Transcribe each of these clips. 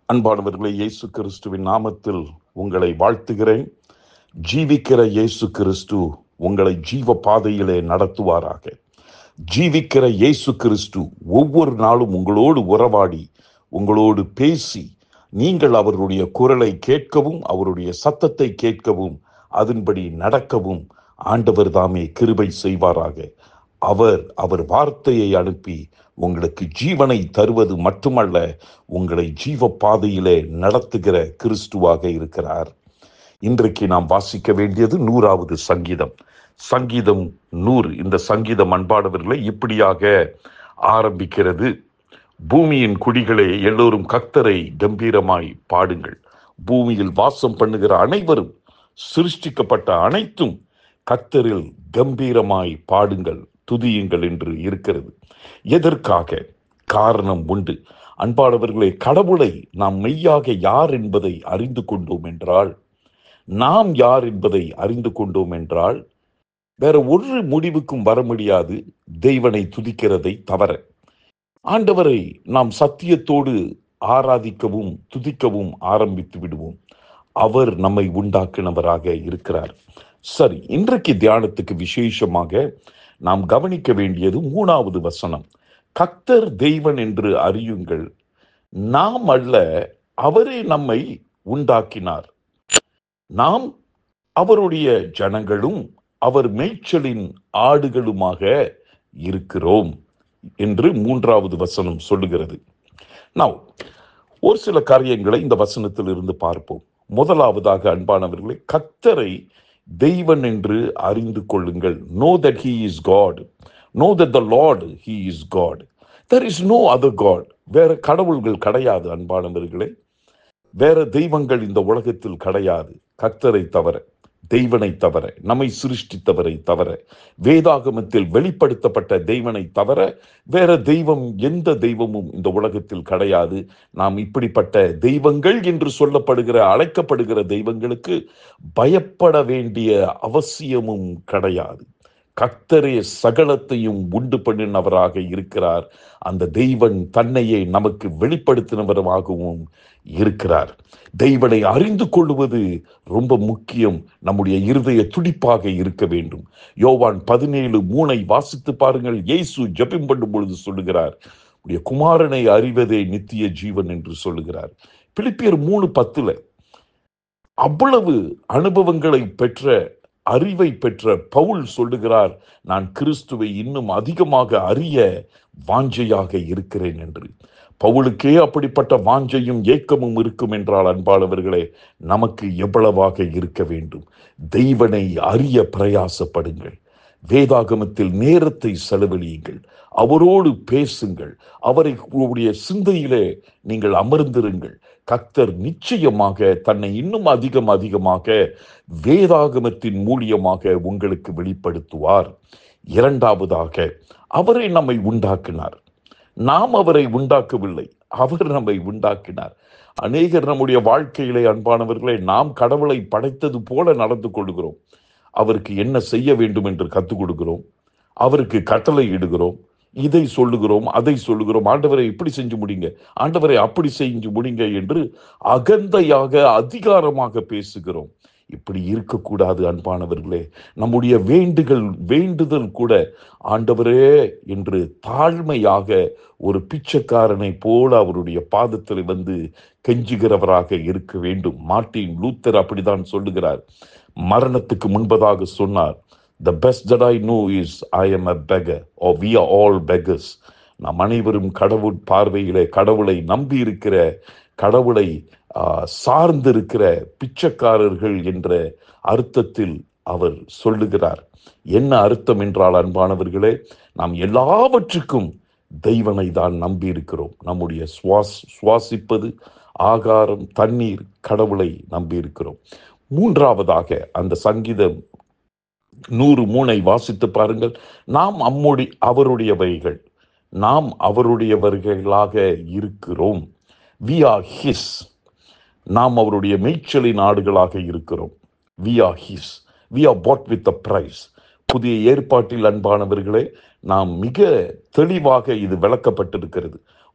அன்பானவர்களே இயேசு கிறிஸ்துவின் நாமத்தில் உங்களை வாழ்த்துகிறேன் ஜீவிக்கிற இயேசு கிறிஸ்து உங்களை ஜீவ பாதையிலே நடத்துவாராக ஜீவிக்கிற இயேசு கிறிஸ்து ஒவ்வொரு நாளும் உங்களோடு உறவாடி உங்களோடு பேசி நீங்கள் அவருடைய குரலை கேட்கவும் அவருடைய சத்தத்தை கேட்கவும் அதன்படி நடக்கவும் ஆண்டவர் தாமே கிருபை செய்வாராக அவர் அவர் வார்த்தையை அனுப்பி உங்களுக்கு ஜீவனை தருவது மட்டுமல்ல உங்களை ஜீவ பாதையிலே நடத்துகிற கிறிஸ்துவாக இருக்கிறார் இன்றைக்கு நாம் வாசிக்க வேண்டியது நூறாவது சங்கீதம் சங்கீதம் நூறு இந்த சங்கீதம் அன்பானவர்களை இப்படியாக ஆரம்பிக்கிறது பூமியின் குடிகளே எல்லோரும் கத்தரை கம்பீரமாய் பாடுங்கள் பூமியில் வாசம் பண்ணுகிற அனைவரும் சிருஷ்டிக்கப்பட்ட அனைத்தும் கத்தரில் கம்பீரமாய் பாடுங்கள் துதியுங்கள் என்று இருக்கிறது எதற்காக காரணம் உண்டு அன்பானவர்களே கடவுளை நாம் மெய்யாக யார் என்பதை அறிந்து கொண்டோம் என்றால் நாம் யார் என்பதை அறிந்து கொண்டோம் என்றால் வேற ஒரு முடிவுக்கும் வர முடியாது தெய்வனை துதிக்கிறதை தவிர ஆண்டவரை நாம் சத்தியத்தோடு ஆராதிக்கவும் துதிக்கவும் ஆரம்பித்து விடுவோம் அவர் நம்மை உண்டாக்கினவராக இருக்கிறார் சரி இன்றைக்கு தியானத்துக்கு விசேஷமாக நாம் கவனிக்க வேண்டியது மூணாவது வசனம் கத்தர் தெய்வன் என்று அறியுங்கள் நாம் அல்ல அவரே நம்மை உண்டாக்கினார் நாம் அவருடைய ஜனங்களும் அவர் மேய்ச்சலின் ஆடுகளுமாக இருக்கிறோம் என்று மூன்றாவது வசனம் சொல்லுகிறது நாம் ஒரு சில காரியங்களை இந்த வசனத்தில் இருந்து பார்ப்போம் முதலாவதாக அன்பானவர்களை கத்தரை தெய்வன் என்று அறிந்து கொள்ளுங்கள் know that he is God know that the Lord he is God there is no other God வேற கடவுள்கள் கிடையாது அன்பானவர்களே வேற தெய்வங்கள் இந்த உலகத்தில் கிடையாது கத்தரை தவிர தெய்வனை தவிர நம்மை சிருஷ்டித்தவரை தவிர வேதாகமத்தில் வெளிப்படுத்தப்பட்ட தெய்வனை தவிர வேற தெய்வம் எந்த தெய்வமும் இந்த உலகத்தில் கிடையாது நாம் இப்படிப்பட்ட தெய்வங்கள் என்று சொல்லப்படுகிற அழைக்கப்படுகிற தெய்வங்களுக்கு பயப்பட வேண்டிய அவசியமும் கிடையாது கத்தரே சகலத்தையும் உண்டு பண்ணினவராக இருக்கிறார் அந்த தெய்வன் தன்னையே நமக்கு வெளிப்படுத்தினவராகவும் இருக்கிறார் தெய்வனை அறிந்து கொள்வது ரொம்ப முக்கியம் நம்முடைய இருதய துடிப்பாக இருக்க வேண்டும் யோவான் பதினேழு மூனை வாசித்து பாருங்கள் இயேசு ஜெபம் பண்ணும் பொழுது சொல்லுகிறார் உடைய குமாரனை அறிவதே நித்திய ஜீவன் என்று சொல்லுகிறார் பிலிப்பியர் மூணு பத்துல அவ்வளவு அனுபவங்களை பெற்ற அறிவை பெற்ற பவுல் சொல்லுகிறார் நான் கிறிஸ்துவை இன்னும் அதிகமாக அறிய வாஞ்சையாக இருக்கிறேன் என்று பவுலுக்கே அப்படிப்பட்ட வாஞ்சையும் ஏக்கமும் இருக்கும் என்றால் அன்பாளவர்களே நமக்கு எவ்வளவாக இருக்க வேண்டும் தெய்வனை அறிய பிரயாசப்படுங்கள் வேதாகமத்தில் நேரத்தை செலவழியுங்கள் அவரோடு பேசுங்கள் அவரை உங்களுடைய சிந்தையிலே நீங்கள் அமர்ந்திருங்கள் கத்தர் நிச்சயமாக தன்னை இன்னும் அதிகம் அதிகமாக வேதாகமத்தின் மூலியமாக உங்களுக்கு வெளிப்படுத்துவார் இரண்டாவதாக அவரை நம்மை உண்டாக்கினார் நாம் அவரை உண்டாக்கவில்லை அவர் நம்மை உண்டாக்கினார் அநேகர் நம்முடைய வாழ்க்கையிலே அன்பானவர்களே நாம் கடவுளை படைத்தது போல நடந்து கொள்கிறோம் அவருக்கு என்ன செய்ய வேண்டும் என்று கற்றுக் கொடுக்கிறோம் அவருக்கு கட்டளை இடுகிறோம் இதை சொல்லுகிறோம் அதை சொல்லுகிறோம் ஆண்டவரை இப்படி செஞ்சு முடிங்க ஆண்டவரை அப்படி செஞ்சு முடிங்க என்று அகந்தையாக அதிகாரமாக பேசுகிறோம் இப்படி இருக்கக்கூடாது அன்பானவர்களே நம்முடைய வேண்டுகள் வேண்டுதல் கூட ஆண்டவரே என்று தாழ்மையாக ஒரு பிச்சைக்காரனை போல அவருடைய பாதத்தில் வந்து கெஞ்சுகிறவராக இருக்க வேண்டும் மார்ட்டின் லூத்தர் அப்படிதான் சொல்லுகிறார் மரணத்துக்கு முன்பதாக சொன்னார் the best that I know is I am a beggar oh we are all beggars நாம் அனைவரும் கடவுள் பார்வையிலே கடவுளை நம்பி இருக்கிற கடவுளை சார்ந்திருக்கிற பிச்சைக்காரர்கள் என்ற அர்த்தத்தில் அவர் சொல்லுகிறார் என்ன அர்த்தம் என்றால் அன்பானவர்களே நாம் எல்லாவற்றுக்கும் தெய்வனை தான் நம்பி இருக்கிறோம் நம்முடைய சுவாஸ் சுவாசிப்பது ஆகாரம் தண்ணீர் கடவுளை நம்பி இருக்கிறோம் மூன்றாவதாக அந்த சங்கீதம் நூறு மூனை வாசித்து பாருங்கள் நாம் அம்முடி அவருடையவைகள் நாம் அவருடையவர்களாக இருக்கிறோம் வி ஆர் ஹிஸ் நாம் அவருடைய மேய்ச்சலின் ஆடுகளாக இருக்கிறோம் we are his we are bought with a price புதிய ஏற்பாட்டில் அன்பானவர்களே நாம் மிக தெளிவாக இது விளக்கப்பட்டிருக்கிறது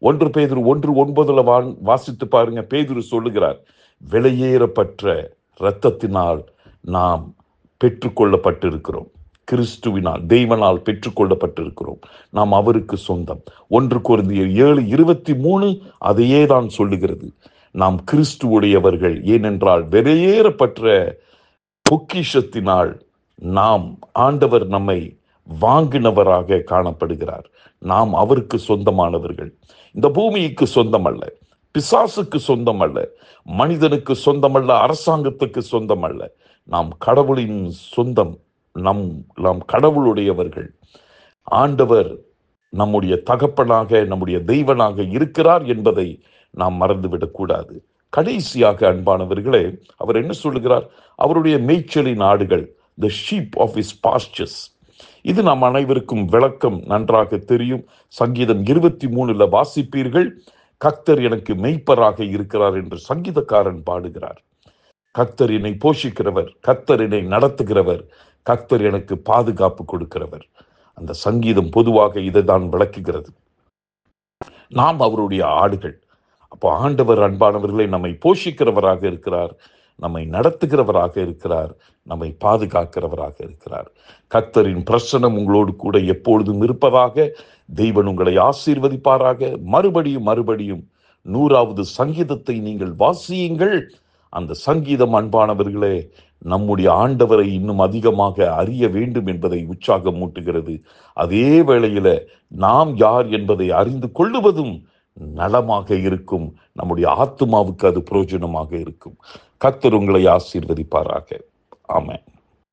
ஒன்று பேதுரு ஒன்று ஒன்பதுல வா- வாசித்து பாருங்க பேதுரு சொல்லுகிறார் விலையேறப்பட்ட இரத்தத்தினால் நாம் பெற்றுக்கொள்ளப்பட்டிருக்கிறோம் கிறிஸ்துவினால் தெய்வனால் பெற்றுக்கொள்ளப்பட்டிருக்கிறோம் நாம் அவருக்கு சொந்தம் ஒன்று குருந்தியர் ஏழு இருபத்தி மூணு அதையே தான் சொல்லுகிறது நாம் கிறிஸ்துவுடையவர்கள் ஏனென்றால் விலையேறப்பட்ட பொக்கிஷத்தினால் நாம் ஆண்டவர் நம்மை வாங்கினவராக காணப்படுகிறார் நாம் அவருக்கு சொந்தமானவர்கள் இந்த பூமிக்கு சொந்தம் அல்ல பிசாசுக்கு சொந்தம் அல்ல மனிதனுக்கு சொந்தமல்ல அரசாங்கத்துக்கு சொந்தம் அல்ல நாம் கடவுளின் சொந்தம் நம் நாம் கடவுளுடையவர்கள் ஆண்டவர் நம்முடைய தகப்பனாக நம்முடைய தெய்வனாக இருக்கிறார் என்பதை நாம் மறந்துவிடக் கூடாது கடைசியாக அன்பானவர்களே அவர் என்ன சொல்லுகிறார் அவருடைய மேய்ச்சலின் ஆடுகள் the sheep of his pastures இது நாம் அனைவருக்கும் விளக்கம் நன்றாக தெரியும் சங்கீதம் இருபத்தி மூணுல வாசிப்பீர்கள் கர்த்தர் எனக்கு மெய்ப்பராக இருக்கிறார் என்று சங்கீதக்காரன் பாடுகிறார் கர்த்தர் என்னை போஷிக்கிறவர் கர்த்தர் என்னை நடத்துகிறவர் கர்த்தர் எனக்கு பாதுகாப்பு கொடுக்கிறவர் அந்த சங்கீதம் பொதுவாக இதை தான் விளக்குகிறது நாம் அவருடைய ஆடுகள் அப்போ ஆண்டவர் அன்பானவர்களை நம்மை போஷிக்கிறவராக இருக்கிறார் நம்மை நடத்துகிறவராக இருக்கிறார் நம்மை பாதுகாக்கிறவராக இருக்கிறார் கர்த்தரின் பிரசனம் உங்களோடு கூட எப்பொழுதும் இருப்பதாக தெய்வன் உங்களை ஆசீர்வதிப்பாராக மறுபடியும் மறுபடியும் நூறாவது சங்கீதத்தை நீங்கள் வாசியுங்கள் அந்த சங்கீதம் அன்பானவர்களே நம்முடைய ஆண்டவரை இன்னும் அதிகமாக அறிய வேண்டும் என்பதை உற்சாகம் மூட்டுகிறது அதே வேளையில நாம் யார் என்பதை அறிந்து கொள்ளுவதும் நலமாக இருக்கும் நம்முடைய ஆத்துமாவுக்கு அது பிரயோஜனமாக இருக்கும் கர்த்தர் உங்களை ஆசீர்வதிப்பாராக ஆமென்